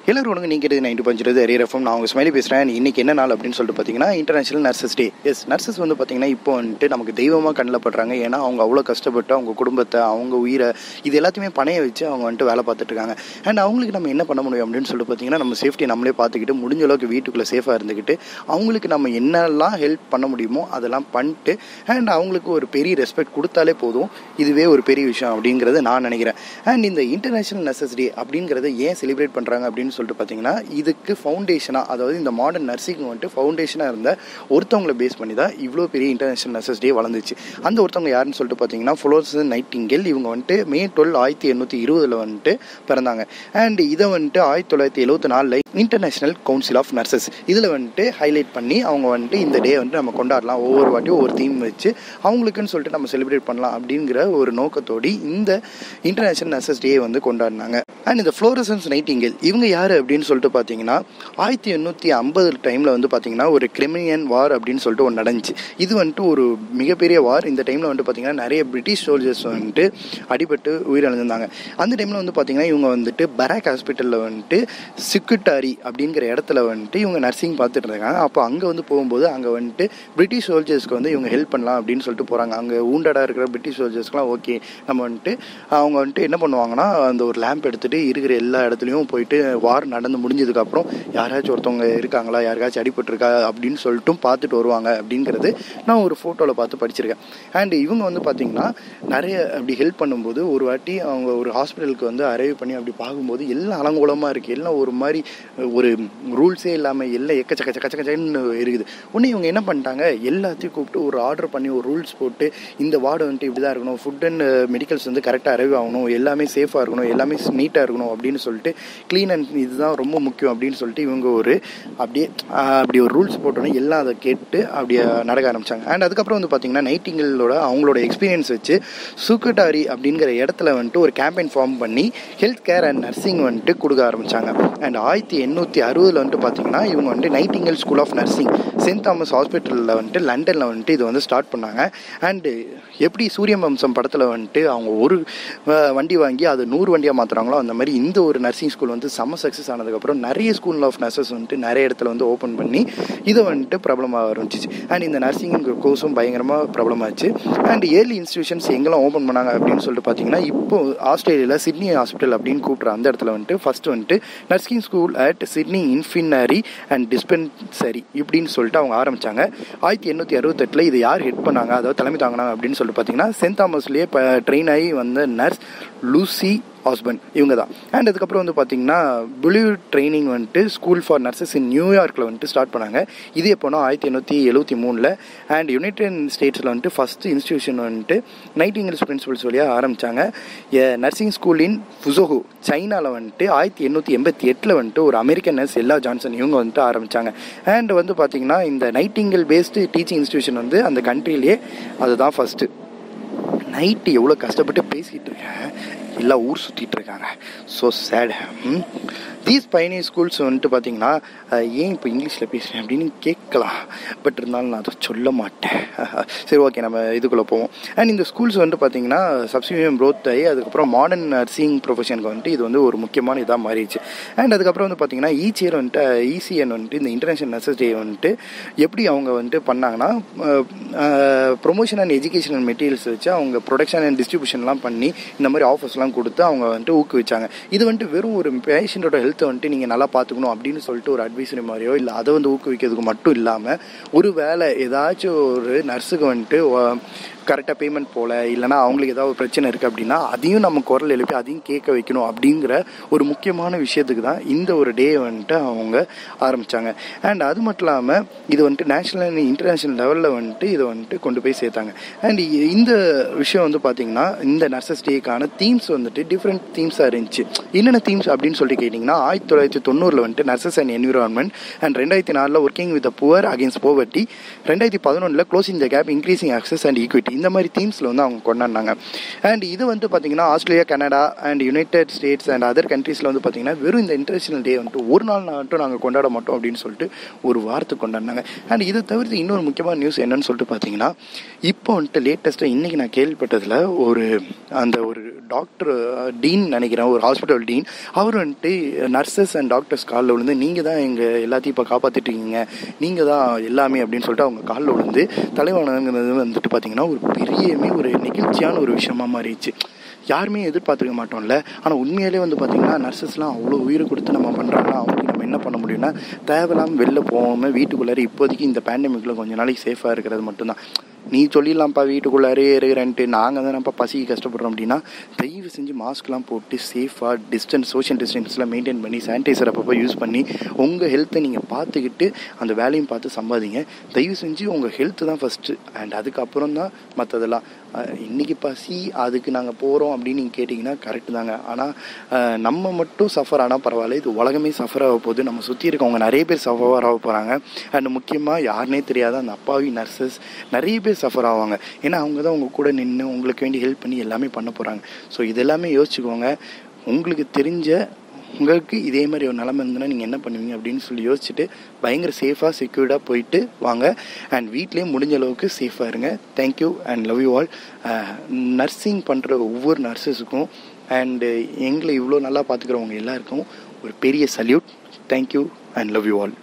எல்லாரும் உனக்கு நீங்கள் கேட்டது நைன்டி பஞ்சிருது அரியர் எஃப்எம் நான் உங்கள் ஸ்மைலி பேசுகிறேன் இன்றைக்கி என்ன நாள் அப்படின்னு சொல்லிட்டு பார்த்தீங்கன்னா international nurses day S nurses வந்து பார்த்தீங்கன்னா இப்போ வந்துட்டு நமக்கு தெய்வமாக கண்ணில் படுறாங்க ஏன்னா அவங்க அவ்வளோ கஷ்டப்பட்டு அவங்க குடும்பத்தை அவங்க உயிரை இது எல்லாத்தையுமே பணைய வச்சு அவங்க வந்துட்டு வேலை பார்த்துட்டு இருக்காங்க அண்ட் அவங்களுக்கு நம்ம என்ன பண்ண முடியும் அப்படின்னு சொல்லிட்டு பார்த்தீங்கன்னா நம்ம சேஃப்டி நம்மளே பார்த்துக்கிட்டு முடிஞ்ச அளவுக்கு வீட்டுக்குள்ளே சேஃபாக இருந்துக்கிட்டு அவங்களுக்கு நம்ம என்னெல்லாம் ஹெல்ப் பண்ண முடியுமோ அதெல்லாம் பண்ணிட்டு அண்ட் அவங்களுக்கு ஒரு பெரிய ரெஸ்பெக்ட் கொடுத்தாலே போதும் இதுவே ஒரு பெரிய விஷயம் அப்படிங்கிறத நான் நினைக்கிறேன் அண்ட் இந்த இன்டர்நேஷனல் நர்சஸ் டே அப்படிங்கிறத ஏன் செலிப்ரேட் பண்ணுறாங்க அப்படின்னு சொல்லிட்டு பார்த்தீங்கன்னா இதுக்கு ஃபவுண்டேஷனாக அதாவது இந்த மாடர்ன் நர்சிங் வந்துட்டு ஃபவுண்டேஷனாக இருந்த ஒருத்தவங்களை பேஸ் பண்ணி தான் இவ்வளோ பெரிய இன்டர்நேஷனல் நர்சஸ் டே வளர்ந்துச்சு அந்த ஒருத்தவங்க யாருன்னு சொல்லிட்டு பார்த்தீங்கன்னா ஃப்ளோர்ஸ் நைட்டிங்கேல் இவங்க வந்துட்டு மே டுவெல் ஆயிரத்தி எண்ணூற்றி இருபதில் வந்துட்டு பிறந்தாங்க அண்ட் இதை வந்துட்டு ஆயிரத்தி தொள்ளாயிரத்தி எழுபத்தி நாலில் இன்டர்நேஷனல் கவுன்சில் ஆஃப் நர்சஸ் இதில் வந்துட்டு ஹைலைட் பண்ணி அவங்க வந்துட்டு இந்த டே வந்துட்டு நம்ம கொண்டாடலாம் ஒவ்வொரு வாட்டியும் ஒவ்வொரு தீம் வச்சு அவங்களுக்குன்னு சொல்லிட்டு நம்ம செலிப்ரேட் பண்ணலாம் அப்படிங்கிற ஒரு நோக்கத்தோடு இந்த இன்டர்நேஷனல் நர்சஸ் டே வந்து கொண்டாடினாங்க அண்ட் இந்த ஃப்ளோரசன்ஸ் நைட்டிங்கேல் இவங்க யார் அப்படின்னு சொல்லிட்டு பார்த்தீங்கன்னா ஆயிரத்தி எண்ணூற்றி ஐம்பது டைமில் வந்து பார்த்தீங்கன்னா ஒரு கிரிமினியன் வார் அப்படின்னு சொல்லிட்டு ஒன்று நடந்துச்சு இது வந்துட்டு ஒரு மிகப்பெரிய வார் இந்த டைமில் வந்துட்டு பார்த்தீங்கன்னா நிறைய பிரிட்டிஷ் சோல்ஜர்ஸ் வந்துட்டு அடிபட்டு உயிரிழந்திருந்தாங்க அந்த டைமில் வந்து பார்த்தீங்கன்னா இவங்க வந்துட்டு பராக் ஹாஸ்பிட்டலில் வந்துட்டு சிக்குட்டாரி அப்படிங்கிற இடத்துல வந்துட்டு இவங்க நர்சிங் பார்த்துட்டு இருக்காங்க அப்போ அங்கே வந்து போகும்போது அங்கே வந்துட்டு பிரிட்டிஷ் சோல்ஜர்ஸ்க்கு வந்து இவங்க ஹெல்ப் பண்ணலாம் அப்படின்னு சொல்லிட்டு போகிறாங்க அங்கே ஊண்டடாக இருக்கிற பிரிட்டிஷ் சோல்ஜர்ஸ்க்குலாம் ஓகே நம்ம வந்துட்டு அவங்க வந்துட்டு என்ன பண்ணுவாங்கன்னா அந்த ஒரு லேம்ப் எடுத்துகிட்டு இருக்கிற எல்லா இடத்துலையும் போயிட்டு வார் நடந்து முடிஞ்சதுக்கப்புறம் யாராச்சும் ஒருத்தவங்க இருக்காங்களா யாருக்காச்சும் அடிபட்டிருக்கா அப்படின்னு சொல்லிட்டும் பார்த்துட்டு வருவாங்க அப்படிங்கிறது நான் ஒரு ஃபோட்டோவில் பார்த்து படிச்சிருக்கேன் அண்ட் இவங்க வந்து பார்த்திங்கன்னா நிறைய அப்படி ஹெல்ப் பண்ணும்போது ஒரு வாட்டி அவங்க ஒரு ஹாஸ்பிட்டலுக்கு வந்து அரைவ் பண்ணி அப்படி பார்க்கும்போது எல்லாம் அலங்கோலமாக இருக்குது எல்லாம் ஒரு மாதிரி ஒரு ரூல்ஸே இல்லாமல் எல்லாம் எக்கச்சக்க சக்க சக்கச்சன்னு இருக்குது உடனே இவங்க என்ன பண்ணிட்டாங்க எல்லாத்தையும் கூப்பிட்டு ஒரு ஆர்டர் பண்ணி ஒரு ரூல்ஸ் போட்டு இந்த வார்டு வந்துட்டு இப்படி தான் இருக்கணும் ஃபுட் அண்ட் மெடிக்கல்ஸ் வந்து கரெக்டாக அரைவ் ஆகணும் எல்லாமே சேஃபாக இருக்கணும் எல்லாமே நீட்டாக இருக்கணும் அப்படின்னு சொல்லிட்டு க்ளீன் அண்ட் இதுதான் ரொம்ப முக்கியம் அப்படின்னு சொல்லிட்டு இவங்க ஒரு அப்படியே அப்படி ஒரு ரூல்ஸ் போட்டோன்னே எல்லாம் அதை கேட்டு அப்படியே நடக்க ஆரம்பித்தாங்க அண்ட் அதுக்கப்புறம் வந்து பார்த்திங்கன்னா நைட்டிங்களோட அவங்களோட எக்ஸ்பீரியன்ஸ் வச்சு சுக்குட்டாரி அப்படிங்கிற இடத்துல வந்துட்டு ஒரு கேம்பெயின் ஃபார்ம் பண்ணி ஹெல்த் கேர் அண்ட் நர்சிங் வந்துட்டு கொடுக்க ஆரம்பித்தாங்க அண்ட் ஆயிரத்தி எண்ணூற்றி அறுபதில் வந்துட்டு பார்த்தீங்கன்னா இவங்க வந்துட்டு Nightingale school of nursing saint Thomas ஹாஸ்பிட்டலில் வந்துட்டு லண்டனில் வந்துட்டு இது வந்து ஸ்டார்ட் பண்ணாங்க அண்டு எப்படி சூரிய வம்சம் படத்தில் வந்துட்டு அவங்க ஒரு வண்டி வாங்கி அது நூறு வண்டியாக மாற்றுறாங்களோ அந்த மாதிரி இந்த ஒரு நர்சிங் ஸ்கூல் வந்து செம்ம சக்ஸஸ் ஆனதுக்கப்புறம் நிறைய ஸ்கூல் ஆஃப் நர்சஸ் வந்துட்டு நிறைய இடத்துல வந்து ஓப்பன் பண்ணி இதை வந்துட்டு பிரபலமாக ஆரம்பிச்சிச்சு அண்ட் இந்த நர்சிங் கோர்ஸும் பயங்கரமாக பிரபலமாச்சு அண்ட் ஏர்லி இன்ஸ்டியூஷன்ஸ் எங்கெல்லாம் ஓப்பன் பண்ணாங்க அப்படின்னு சொல்லிட்டு பார்த்தீங்கன்னா இப்போ ஆஸ்திரேலியாவில் சிட்னி ஹாஸ்பிட்டல் அப்படின்னு கூப்பிட்ற அந்த இடத்துல வந்துட்டு ஃபர்ஸ்ட் வந்துட்டு nursing school at Sydney infirmary and dispensary இப்படின்னு சொல்லிட்டு அவங்க ஆரம்பித்தாங்க ஆயிரத்தி எண்ணூற்றி அறுபத்தெட்டில் இது யார் ஹெட் பண்ணாங்க அதாவது தலைமை தாங்கினாங்க அப்படின்னு சொல்லிட்டு பார்த்தீங்கன்னா சென்ட் தாமஸ்லேயே இப்போ ட்ரெயின் ஆகி வந்த நர்ஸ் லூசி ஹஸ்பண்ட் இவங்க தான் அண்ட் அதுக்கப்புறம் வந்து பார்த்தீங்கன்னா புலியூ ட்ரைனிங் வந்துட்டு ஸ்கூல் ஃபார் நர்சஸ் இன் நியூயார்க்கில் வந்துட்டு ஸ்டார்ட் பண்ணாங்க இது எப்போனா ஆயிரத்தி எண்ணூற்றி எழுபத்தி மூணில் அண்ட் யுனைடெட் ஸ்டேட்ஸில் வந்துட்டு ஃபஸ்ட்டு இன்ஸ்டியூஷன் வந்துட்டு நைட்டிங்கல்ஸ் பிரின்சிபல்ஸ் வழியாக ஆரம்பித்தாங்க நர்சிங் ஸ்கூல் இன் ஃபுசோஹு சைனாவில் வந்துட்டு ஆயிரத்தி எண்ணூற்றி எண்பத்தி எட்டில் வந்துட்டு ஒரு அமெரிக்கன் நர்ஸ் எல்லா ஜான்சன் இவங்க வந்துட்டு ஆரம்பித்தாங்க அண்ட் வந்து பார்த்தீங்கன்னா இந்த நைட்டிங்கல் பேஸ்டு டீச்சிங் இன்ஸ்டியூஷன் வந்து அந்த கண்ட்ரிலேயே அதுதான் ஃபஸ்ட்டு நைட்டு எவ்வளோ கஷ்டப்பட்டு பேசிகிட்டு இருக்கேன் எல்லாம் ஊர் சுற்றிட்டு இருக்காங்க so said these pioneer schools வந்துட்டு பார்த்தீங்கன்னா ஏன் இப்போ இங்கிலீஷில் பேசுகிறேன் அப்படின்னு கேட்கலாம் பட் இருந்தாலும் நான் அதை சொல்ல மாட்டேன் சரி ஓகே நம்ம இதுக்குள்ளே போவோம் அண்ட் இந்த ஸ்கூல்ஸ் வந்துட்டு பார்த்தீங்கன்னா சப்சிடியம் க்ரோத் ஆகி அதுக்கப்புறம் மாடர்ன் நர்சிங் ப்ரொஃபஷனுக்கு வந்துட்டு இது வந்து ஒரு முக்கியமான இதாக மாறிடுச்சு அண்ட் அதுக்கப்புறம் வந்து பார்த்தீங்கன்னா ஈச் இயர் வந்துட்டு இசிஎன் வந்துட்டு இந்த இன்டர்நேஷனல் நர்சஸ் டே வந்துட்டு எப்படி அவங்க வந்துட்டு பண்ணாங்கன்னா promotion and education and materials வச்சு அவங்க ப்ரொடக்ஷன் அண்ட் டிஸ்ட்ரிபியூஷன்லாம் பண்ணி இந்த மாதிரி ஆஃபர்ஸ்லாம் கொடுத்து அவங்க வந்துட்டு ஊக்குவிச்சாங்க இது வந்துட்டு வெறும் ஒரு பேஷண்ட்டோட ஹெல்த்தை வந்துட்டு நீங்கள் நல்லா பார்த்துக்கணும் அப்படின்னு சொல்லிட்டு ஒரு அட்வைசரி மாதிரியோ இல்லை அதை வந்து ஊக்குவிக்கிறதுக்கு மட்டும் இல்லாமல் ஒரு வேலை ஏதாச்சும் ஒரு நர்ஸுக்கு வந்துட்டு கரெக்டாக பேமெண்ட் போகல இல்லைனா அவங்களுக்கு ஏதாவது ஒரு பிரச்சனை இருக்குது அப்படின்னா அதையும் நம்ம குரல் எழுப்பி அதையும் கேட்க வைக்கணும் அப்படிங்கிற ஒரு முக்கியமான விஷயத்துக்கு தான் இந்த ஒரு டே வந்துட்டு அவங்க ஆரம்பித்தாங்க அண்ட் அது மட்டும் இல்லாமல் இது வந்துட்டு நேஷ்னல் அண்ட் இன்டர்நேஷ்னல் லெவலில் வந்துட்டு இதை வந்துட்டு கொண்டு போய் சேர்த்தாங்க அண்ட் இந்த விஷயம் வந்து பார்த்திங்கன்னா இந்த நர்சஸ் டேக்கான தீம்ஸ் வந்துட்டு டிஃப்ரெண்ட் தீம்ஸாக இருந்துச்சு என்னென்ன தீம்ஸ் அப்படின்னு சொல்லி கேட்டிங்கன்னா ஆயிரத்தி தொள்ளாயிரத்தி தொண்ணூறில் வந்துட்டு நர்சஸ் அண்ட் என்விரான்மெண்ட் அண்ட் ரெண்டாயிரத்தி நாலில் working with poor against poverty ரெண்டாயிரத்தி பதினொன்றில் closing the gap increasing access and equity இந்த மாதிரி தீம்ஸில் வந்து அவங்க கொண்டாடினாங்க அண்ட் இது வந்து பார்த்திங்கன்னா Australia Canada and United States and other கண்ட்ரீஸில் வந்து பார்த்திங்கன்னா வெறும் இந்த இன்டர்நேஷனல் டே வந்துட்டு ஒரு நாள் மட்டும் நாங்கள் கொண்டாட மாட்டோம் அப்படின்னு சொல்லிட்டு ஒரு வார்த்தை கொண்டாடினாங்க அண்ட் இதை தவிர்த்து இன்னொரு முக்கியமான நியூஸ் என்னன்னு சொல்லிட்டு பார்த்தீங்கன்னா இப்போ வந்துட்டு லேட்டஸ்ட்டாக இன்றைக்கி நான் கேள்விப்பட்டதில் ஒரு அந்த ஒரு டாக்டர் டீன் நினைக்கிறேன் ஒரு ஹாஸ்பிட்டல் டீன் அவர் வந்துட்டு நர்சஸ் அண்ட் டாக்டர்ஸ் காலில் விழுந்து நீங்கள் தான் எங்கள் எல்லாத்தையும் இப்போ காப்பாற்றிட்டு இருக்கீங்க நீங்கள் தான் எல்லாமே அப்படின்னு சொல்லிட்டு அவங்க காலில் விழுந்து தலைவணங்கிறது வந்துட்டு பார்த்தீங்கன்னா ஒரு பெரியமே ஒரு நெகிழ்ச்சியான ஒரு விஷயமா மாறிடுச்சு யாருமே எதிர்பார்த்துருக்க மாட்டோம்ல ஆனால் உண்மையிலே வந்து பார்த்தீங்கன்னா நர்சஸ்லாம் அவ்வளோ உயிரை கொடுத்து நம்ம பண்ணுறாங்கன்னா அவங்களுக்கு நம்ம என்ன பண்ண முடியும்னா தேவையில்லாமல் வெளில போகாமல் வீட்டுக்குள்ளார இப்போதைக்கு இந்த பேண்டமிக்கில் கொஞ்ச நாளைக்கு சேஃபாக இருக்கிறது மட்டும்தான் நீ சொல்லிடலாம்ப்பா வீட்டுக்குள்ளாரே இருக்கிறேன்ட்டு நாங்கள் தானேப்பா பசிக்கு கஷ்டப்படுறோம் அப்படின்னா தயவு செஞ்சு மாஸ்க்லாம் போட்டு சேஃபாக டிஸ்டன்ஸ் சோஷியல் டிஸ்டன்ஸ்லாம் மெயின்டைன் பண்ணி சானிடைசர் அப்பப்போ யூஸ் பண்ணி உங்கள் ஹெல்த்தை நீங்கள் பார்த்துக்கிட்டு அந்த வேலையும் பார்த்து சம்பாதிங்க தயவு செஞ்சு உங்கள் ஹெல்த்து தான் ஃபஸ்ட்டு அண்ட் அதுக்கப்புறம் தான் மற்றதெல்லாம் இன்றைக்கி பசி அதுக்கு நாங்கள் போகிறோம் அப்படின்னு நீங்கள் கேட்டிங்கன்னா கரெக்டு தாங்க ஆனால் நம்ம மட்டும் சஃபர் ஆனால் பரவாயில்ல இது உலகமே சஃபர் ஆக போகுது நம்ம சுற்றி இருக்கவங்க நிறைய பேர் சஃபர் ஆக போகிறாங்க அண்ட் முக்கியமாக யாருனே தெரியாத அந்த அப்பாவி நர்சஸ் நிறைய பேர் சஃபர் ஆவாங்க ஏன்னா அவங்க தான் உங்கள் கூட நின்று உங்களுக்கு வேண்டி ஹெல்ப் பண்ணி எல்லாமே பண்ண போகிறாங்க ஸோ இதெல்லாமே யோசிச்சுக்கோங்க உங்களுக்கு தெரிஞ்ச உங்களுக்கு இதே மாதிரி ஒரு நிலமை இருந்ததுன்னா நீங்கள் என்ன பண்ணுவீங்க அப்படின்னு சொல்லி யோசிச்சுட்டு பயங்கர சேஃபாக செக்யூர்டாக போயிட்டு வாங்க அண்ட் வீட்லேயே முடிஞ்ச அளவுக்கு சேஃபாக இருங்க thank you and love you all nursing பண்ணுற ஒவ்வொரு நர்சஸுக்கும் அண்டு எங்களை இவ்வளோ நல்லா பார்த்துக்கிறவங்க எல்லாருக்கும் ஒரு பெரிய salute thank you and love you all